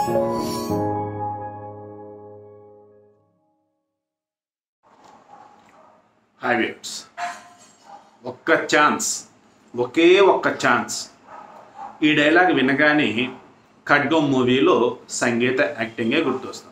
hi waves ఒక్క chance ఒకే ఒక్క ఛాన్స్ ఈ డైలాగ్ వినగానే ఖడ్గం మూవీలో సంగీత యాక్టింగే గుర్తొస్తుంది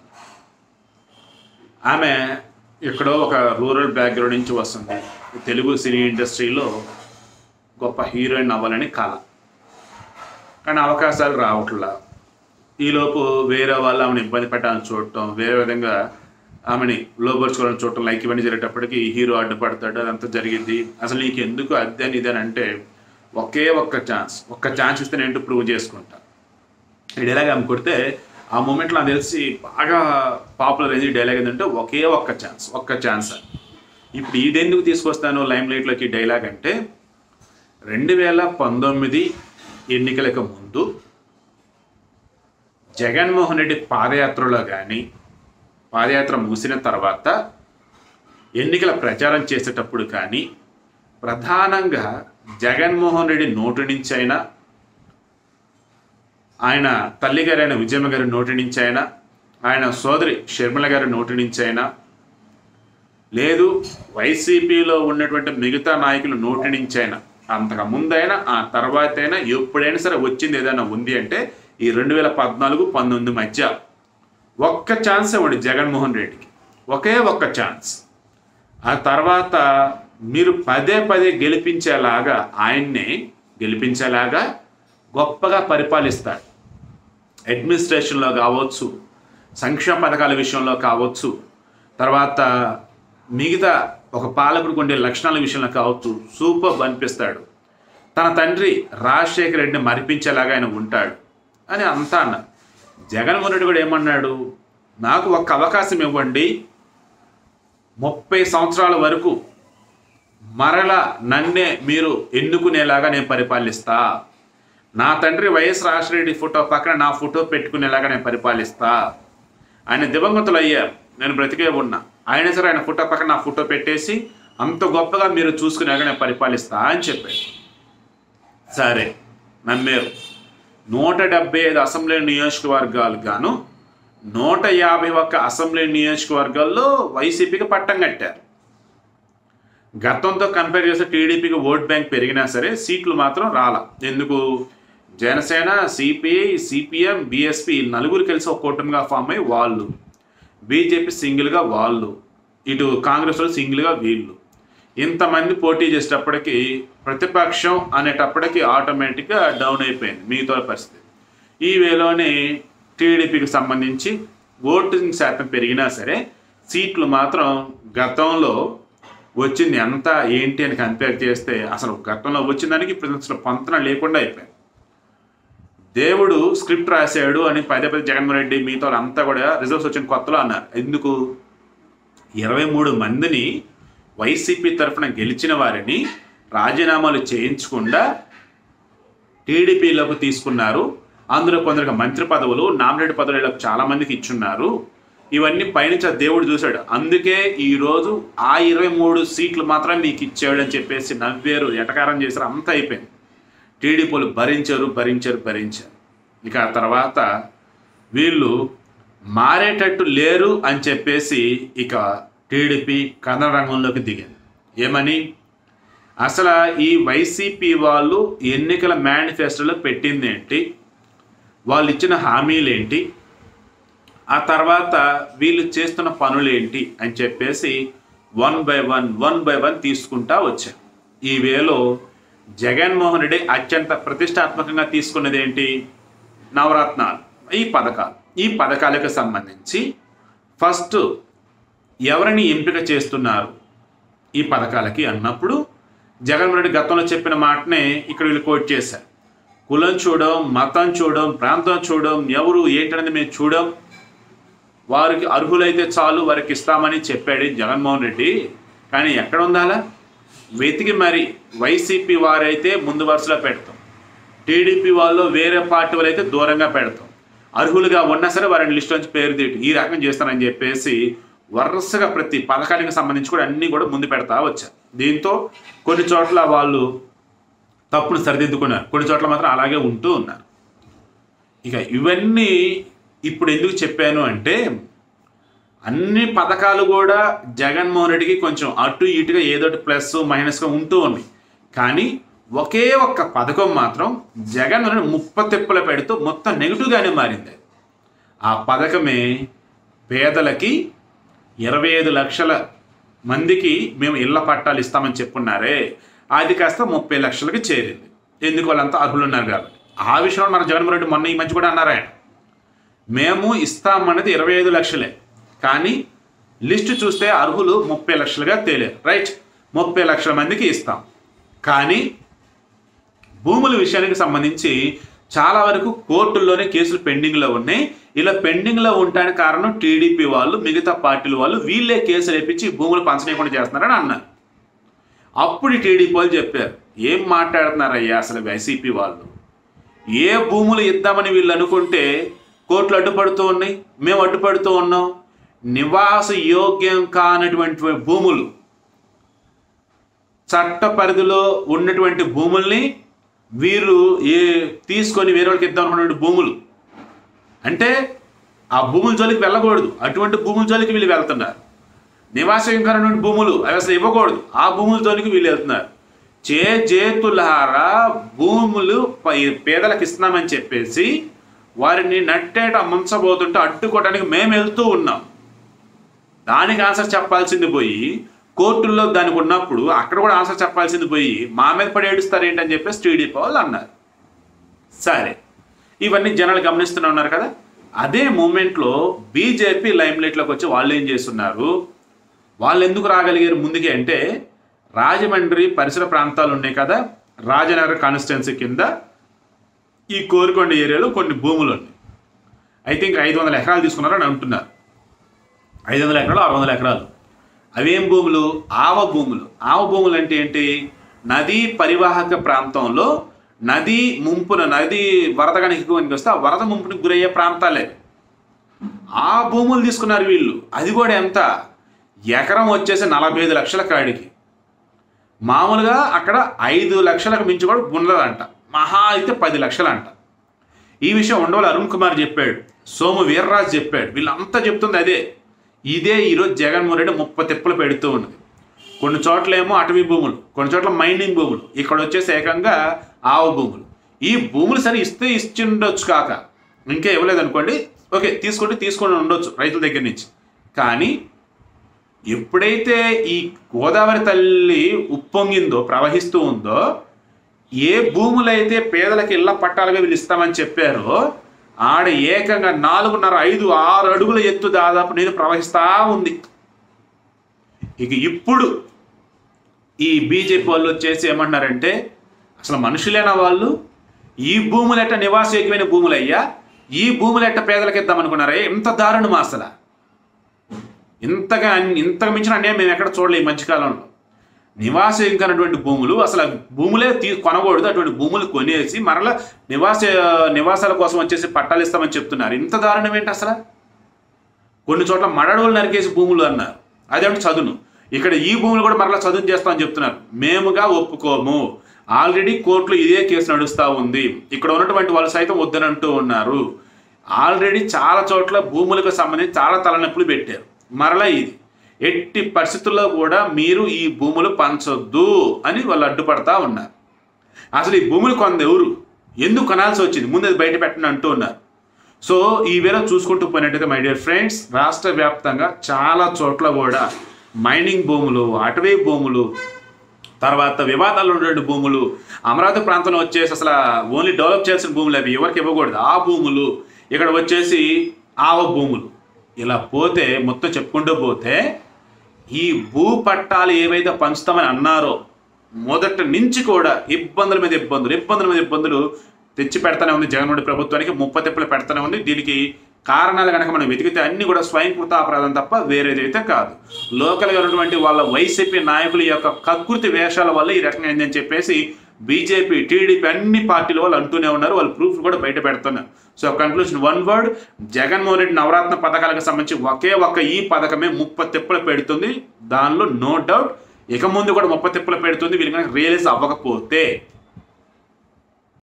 ఆమె ఎక్కడో ఒక రూరల్ బ్యాక్గ్రౌండ్ నుంచి వస్తుంది తెలుగు సినీ ఇండస్ట్రీలో గొప్ప హీరోయిన్ అవ్వాలని కళ కానీ అవకాశాలు రావట్లా ఈలోపు వేరే వాళ్ళు ఆమెను ఇబ్బంది పెట్టాలని చూడటం వేరే విధంగా ఆమెని లోపరుచుకోవాలని చూడటం లైక్ ఇవన్నీ జరిగేటప్పటికి హీరో అడ్డుపడతాడు అదంతా జరిగింది అసలు నీకు ఎందుకు అదని ఇదని అంటే ఒకే ఒక్క ఛాన్స్ ఒక్క ఛాన్స్ ఇస్తే నేను ప్రూవ్ చేసుకుంటా ఈ డైలాగ్ ఆమె కొడితే ఆ మూమెంట్లో నాకు తెలిసి బాగా పాపులర్ అయింది ఈ డైలాగ్ ఏంటంటే ఒకే ఒక్క ఛాన్స్ ఒక్క ఛాన్స్ అని ఇప్పుడు ఇది ఎందుకు తీసుకొస్తాను లైమ్ లైట్లోకి డైలాగ్ అంటే రెండు వేల పంతొమ్మిది ఎన్నికలకు ముందు జగన్మోహన్ రెడ్డి పాదయాత్రలో కానీ పాదయాత్ర ముగిసిన తర్వాత ఎన్నికల ప్రచారం చేసేటప్పుడు కానీ ప్రధానంగా జగన్మోహన్ రెడ్డి నోటి నుంచి అయినా ఆయన తల్లిగారైన విజయమ్మ గారి నోటి నుంచి అయినా ఆయన సోదరి షర్మిల గారి నోటి నుంచి అయినా లేదు వైసీపీలో ఉన్నటువంటి మిగతా నాయకుల నోటి నుంచి అయినా అంతకు ముందైనా ఆ తర్వాత అయినా ఎప్పుడైనా సరే వచ్చింది ఏదైనా ఉంది అంటే ఈ రెండు వేల పద్నాలుగు పంతొమ్మిది మధ్య ఒక్క ఛాన్స్ ఇవ్వండి జగన్మోహన్ రెడ్డికి ఒకే ఒక్క ఛాన్స్ ఆ తర్వాత మీరు పదే పదే గెలిపించేలాగా ఆయన్నే గెలిపించేలాగా గొప్పగా పరిపాలిస్తాడు అడ్మినిస్ట్రేషన్లో కావచ్చు సంక్షేమ పథకాల విషయంలో కావచ్చు తర్వాత మిగతా ఒక పాలకుడికి ఉండే లక్షణాల విషయంలో కావచ్చు సూపర్ అనిపిస్తాడు తన తండ్రి రాజశేఖర రెడ్డిని మరిపించేలాగా ఆయన ఉంటాడు అని అంతా అన్నారు జగన్మోహన్ రెడ్డి కూడా ఏమన్నాడు నాకు ఒక్క అవకాశం ఇవ్వండి ముప్పై సంవత్సరాల వరకు మరలా నన్నే మీరు ఎన్నుకునేలాగా నేను పరిపాలిస్తా నా తండ్రి వైఎస్ రాజశేఖర రెడ్డి ఫోటో పక్కన నా ఫోటో పెట్టుకునేలాగా నేను పరిపాలిస్తా ఆయన దివంగతులు అయ్యారు నేను బ్రతికే ఉన్నా ఆయన సరే ఆయన ఫోటో పక్కన నా ఫోటో పెట్టేసి అంత గొప్పగా మీరు చూసుకునేలాగా నేను పరిపాలిస్తా అని చెప్పాడు సరే నమ్మారు నూట డెబ్బై ఐదు అసెంబ్లీ నియోజకవర్గాలు గాను నూట యాభై ఒక్క అసెంబ్లీ నియోజకవర్గాల్లో వైసీపీకి పట్టం కట్టారు గతంతో కంపేర్ చేస్తే టీడీపీకి ఓట్ బ్యాంక్ పెరిగినా సరే సీట్లు మాత్రం రాల ఎందుకు జనసేన సిపిఐ సిపిఎం బీఎస్పీ నలుగురు కలిసి ఒక కూటమిగా ఫామ్ అయ్యి వాళ్ళు బీజేపీ సింగిల్గా వాళ్ళు ఇటు కాంగ్రెస్ వాళ్ళు సింగిల్గా వీళ్ళు ఇంతమంది పోటీ చేసేటప్పటికి ప్రతిపక్షం అనేటప్పటికి ఆటోమేటిక్గా డౌన్ అయిపోయింది మిగతా పరిస్థితి ఈ వేలోనే టీడీపీకి సంబంధించి ఓటింగ్ శాతం పెరిగినా సరే సీట్లు మాత్రం గతంలో వచ్చింది ఎంత ఏంటి అని కంపేర్ చేస్తే అసలు గతంలో వచ్చిన దానికి ఇప్పుడు అసలు పొంతన లేకుండా అయిపోయింది దేవుడు స్క్రిప్ట్ రాశాడు అని పదే పదే జగన్మోహన్ రెడ్డి మిగతా అంతా కూడా రిజల్ట్స్ వచ్చిన కొత్తలో అన్నారు ఎందుకు ఇరవై మూడు మందిని వైసీపీ తరఫున గెలిచిన వారిని రాజీనామాలు చేయించకుండా టీడీపీలోకి తీసుకున్నారు అందులో కొందరికి మంత్రి పదవులు నామినేట్ పదవులు ఇలా చాలా మందికి ఇచ్చున్నారు ఇవన్నీ పైనుంచి ఆ దేవుడు చూశాడు అందుకే ఈరోజు ఆ ఇరవై మూడు సీట్లు మాత్రం మీకు ఇచ్చాడు అని చెప్పేసి నవ్వారు ఎటకారం చేశారు అంతా అయిపోయింది టీడీపీలు భరించారు భరించారు భరించారు ఇక ఆ తర్వాత వీళ్ళు మారేటట్టు లేరు అని చెప్పేసి ఇక టీడీపీ కథన రంగంలోకి దిగింది ఏమని అసలు ఈ వైసీపీ వాళ్ళు ఎన్నికల మేనిఫెస్టోలో పెట్టింది ఏంటి వాళ్ళు ఇచ్చిన హామీలు ఏంటి ఆ తర్వాత వీళ్ళు చేస్తున్న పనులు ఏంటి అని చెప్పేసి one by one one by one తీసుకుంటా వచ్చారు ఈ వేలో జగన్మోహన్ రెడ్డి అత్యంత ప్రతిష్టాత్మకంగా తీసుకున్నది ఏంటి నవరత్నాలు ఈ పథకాలు ఈ పథకాలకు సంబంధించి ఫస్ట్ ఎవరిని ఎంపిక చేస్తున్నారు ఈ పథకాలకి అన్నప్పుడు జగన్మోహన్ రెడ్డి గతంలో చెప్పిన మాటనే ఇక్కడ వీళ్ళు కోట్ చేశారు కులం చూడడం మతం చూడడం ప్రాంతం చూడడం ఎవరు ఏంటనేది మేము చూడం వారికి అర్హులైతే చాలు వారికి ఇస్తామని చెప్పాడు జగన్మోహన్ రెడ్డి కానీ ఎక్కడ ఉందాలా వెతికి మరి వైసీపీ వారైతే ముందు వరుసలో పెడతాం టీడీపీ వాళ్ళు వేరే పార్టీ వాళ్ళు అయితే దూరంగా పెడతాం అర్హులుగా ఉన్నా సరే వారిని లిస్ట్ నుంచి పేరు తీయటం ఈ రకం చేస్తానని చెప్పేసి వరుసగా ప్రతి పథకానికి సంబంధించి కూడా అన్నీ కూడా ముందు పెడతా వచ్చారు దీంతో కొన్ని చోట్ల వాళ్ళు తప్పును సరిదిద్దుకున్నారు కొన్ని చోట్ల మాత్రం అలాగే ఉంటూ ఉన్నారు ఇక ఇవన్నీ ఇప్పుడు ఎందుకు చెప్పాను అంటే అన్ని పథకాలు కూడా జగన్మోహన్ రెడ్డికి కొంచెం అటు ఇటుగా ఏదో ప్లస్ మైనస్గా ఉంటూ ఉన్నాయి కానీ ఒకే ఒక్క పథకం మాత్రం జగన్ ముప్ప తిప్పలు పెడుతూ మొత్తం నెగిటివ్గానే మారింది ఆ పథకమే పేదలకి ఇరవై ఐదు లక్షల మందికి మేము ఇళ్ల పట్టాలు ఇస్తామని చెప్పున్నారే అది కాస్త ముప్పై లక్షలకి చేరింది ఎందుకు వాళ్ళంతా అర్హులు ఉన్నారు కాబట్టి ఆ విషయంలో మన జగన్మోహన్ రెడ్డి మొన్న ఈ మధ్య కూడా అన్నారు ఆయన మేము ఇస్తామన్నది ఇరవై ఐదు లక్షలే కానీ లిస్టు చూస్తే అర్హులు ముప్పై లక్షలుగా తేలారు రైట్ ముప్పై లక్షల మందికి ఇస్తాం కానీ భూముల విషయానికి సంబంధించి చాలా వరకు కోర్టుల్లోనే కేసులు పెండింగ్లో ఉన్నాయి ఇలా పెండింగ్లో ఉండడానికి కారణం టీడీపీ వాళ్ళు మిగతా పార్టీల వాళ్ళు వీళ్ళే కేసులు వేపించి భూములు పంచనీయకుండా చేస్తున్నారని అన్నారు అప్పుడు టీడీపీ వాళ్ళు చెప్పారు ఏం మాట్లాడుతున్నారయ్యా అసలు వైసీపీ వాళ్ళు ఏ భూములు ఇద్దామని వీళ్ళు అనుకుంటే కోర్టులు అడ్డుపడుతూ ఉన్నాయి మేము అడ్డుపడుతూ ఉన్నాం నివాస యోగ్యం కానటువంటి భూములు చట్ట పరిధిలో ఉన్నటువంటి భూముల్ని వీరు ఏ తీసుకొని వేరే వాళ్ళకి ఇద్దాం అనుకున్నటువంటి భూములు అంటే ఆ భూముల జోలికి వెళ్ళకూడదు అటువంటి భూముల జోలికి వీళ్ళు వెళ్తున్నారు నివాసయోగ్యమైనటువంటి భూములు అవి అసలు ఇవ్వకూడదు ఆ భూముల జోలికి వీళ్ళు వెళ్తున్నారు చే చేతులారా భూములు పై- పేదలకు ఇస్తున్నామని చెప్పేసి వారిని నట్టేట ముంచబోతుంటే అడ్డుకోవడానికి మేము వెళ్తూ ఉన్నాం దానికి ఆన్సర్ చెప్పాల్సింది పోయి కోర్టుల్లో దానికి ఉన్నప్పుడు అక్కడ కూడా ఆన్సర్ చెప్పాల్సింది పోయి మా మీద పడి ఏడుస్తారు ఏంటని చెప్పేసి టీడీపీ వాళ్ళు అన్నారు సరే ఇవన్నీ జనాలు గమనిస్తూనే ఉన్నారు కదా అదే మూమెంట్లో బీజేపీ లైమ్లైట్లోకి వచ్చి వాళ్ళు ఏం చేస్తున్నారు వాళ్ళు ఎందుకు రాగలిగారు ముందుకి అంటే రాజమండ్రి పరిసర ప్రాంతాలు ఉన్నాయి కదా రాజనగర్ కాన్స్టిట్యున్సీ కింద ఈ కోరికొండ ఏరియాలో కొన్ని భూములు ఉన్నాయి ఐ థింక్ ఐదు వందల ఎకరాలు తీసుకున్నారని అంటున్నారు ఐదు వందల ఎకరాలు ఆరు వందల ఎకరాలు అవేం భూములు ఆవ భూములు ఆవ భూములు అంటే ఏంటి నదీ పరివాహక ప్రాంతంలో నది ముంపున నది వరద కనుక ఎక్కువనికి వస్తే ఆ వరద ముంపునికి గురయ్యే ప్రాంతాలే ఆ భూములు తీసుకున్నారు వీళ్ళు అది కూడా ఎంత ఎకరం వచ్చేసి నలభై ఐదు లక్షల కాడికి మామూలుగా అక్కడ ఐదు లక్షలకు మించి కూడా ఉండదంట మహా అయితే పది లక్షలంట ఈ విషయం ఉండవల్లి అరుణ్ కుమార్ చెప్పాడు సోము వీర్రాజు చెప్పాడు వీళ్ళంతా చెప్తుంది అదే ఇదే ఈరోజు జగన్మోహన్ రెడ్డి ముప్ప తిప్పలు పెడుతూ ఉన్నది కొన్ని చోట్ల ఏమో అటవీ భూములు కొన్ని చోట్ల మైనింగ్ భూములు ఇక్కడ వచ్చేసి ఏకంగా ఆవు భూములు ఈ భూములు సరే ఇస్తే ఇచ్చి ఉండొచ్చు కాక ఇంకా ఇవ్వలేదు అనుకోండి ఓకే తీసుకుంటే తీసుకొని ఉండొచ్చు రైతుల దగ్గర నుంచి కానీ ఎప్పుడైతే ఈ గోదావరి తల్లి ఉప్పొంగిందో ప్రవహిస్తూ ఉందో ఏ భూములైతే పేదలకు ఇళ్ల పట్టాలుగా వీళ్ళు ఇస్తామని చెప్పారో ఆడ ఏకంగా నాలుగున్నర ఐదు ఆరు అడుగుల ఎత్తు దాదాపు నీరు ప్రవహిస్తూ ఉంది ఇక ఇప్పుడు ఈ బీజేపీ వాళ్ళు వచ్చేసి ఏమంటున్నారంటే అసలు మనుషులేనా వాళ్ళు ఈ భూములు ఎట్ట నివాసయోగ్యమైన భూములయ్యా ఈ భూములు ఎట్ట పేదలకు ఇద్దాం అనుకున్నారా ఎంత దారుణమా అసలు ఇంతగా ఇంతకు మించిన అన్యాయం మేము ఎక్కడ చూడలేదు ఈ మధ్యకాలంలో నివాసయోగ్యమైనటువంటి భూములు అసలు ఆ భూములే తీ కొనకూడదు అటువంటి భూములు కొనేసి మరలా నివాస నివాసాల కోసం వచ్చేసి పట్టాలు ఇస్తామని చెప్తున్నారు ఇంత దారుణం ఏంటి అసలు కొన్ని చోట్ల మడడవులు నరికేసి భూములు అన్నారు అదేంటి చదును ఇక్కడ ఈ భూములు కూడా మరలా చదును చేస్తామని చెప్తున్నారు మేముగా ఒప్పుకోము ఆల్రెడీ కోర్టులో ఇదే కేసు నడుస్తూ ఉంది ఇక్కడ ఉన్నటువంటి వాళ్ళు సైతం వద్దనంటూ ఉన్నారు ఆల్రెడీ చాలా చోట్ల భూములకు సంబంధించి చాలా తలనొప్పులు పెట్టారు మరలా ఇది ఎట్టి పరిస్థితుల్లో కూడా మీరు ఈ భూములు పంచొద్దు అని వాళ్ళు అడ్డుపడతా ఉన్నారు అసలు ఈ భూములు కొంద ఎవరు ఎందుకు కొనాల్సి వచ్చింది ముందు అది బయట పెట్టండి అంటూ ఉన్నారు సో ఈ వేళ చూసుకుంటూ పోయినట్టయితే మై డియర్ ఫ్రెండ్స్ రాష్ట్ర వ్యాప్తంగా చాలా చోట్ల కూడా మైనింగ్ భూములు అటవీ భూములు తర్వాత వివాదాలు ఉన్నటువంటి భూములు అమరావతి ప్రాంతంలో వచ్చేసి అసలు ఓన్లీ డెవలప్ చేయాల్సిన భూములు అవి ఎవరికి ఇవ్వకూడదు ఆ భూములు ఇక్కడ వచ్చేసి ఆవ భూములు ఇలా పోతే మొత్తం చెప్పుకుంటూ పోతే ఈ భూ పట్టాలు ఏవైతే పంచుతామని అన్నారో మొదటి నుంచి కూడా ఇబ్బందుల మీద ఇబ్బందులు ఇబ్బందుల మీద ఇబ్బందులు తెచ్చి పెడతానే ఉంది జగన్మోహన్ రెడ్డి ప్రభుత్వానికి ముప్ప తిప్పలు పెడతానే ఉంది దీనికి కారణాలు కనుక మనం వెతికితే అన్ని కూడా స్వయంకృత అపరాధం తప్ప వేరేదైతే కాదు లోకల్గా ఉన్నటువంటి వాళ్ళ వైసీపీ నాయకుల యొక్క కకృతి వేషాల వల్ల ఈ రకంగా అయిందని చెప్పేసి బీజేపీ టీడీపీ అన్ని పార్టీల వాళ్ళు అంటూనే ఉన్నారు వాళ్ళు ప్రూఫ్ కూడా బయట పెడుతున్నారు so conclusion one word Jaganmohan Reddy నవరత్న పథకాలకు సంబంధించి ఒకే ఒక్క ఈ పథకమే ముప్ప తిప్పలు పెడుతుంది దానిలో నో డౌట్ ఇక ముందు కూడా ముప్ప తిప్పలు పెడుతుంది వీళ్ళు కనుక రియలైజ్ అవ్వకపోతే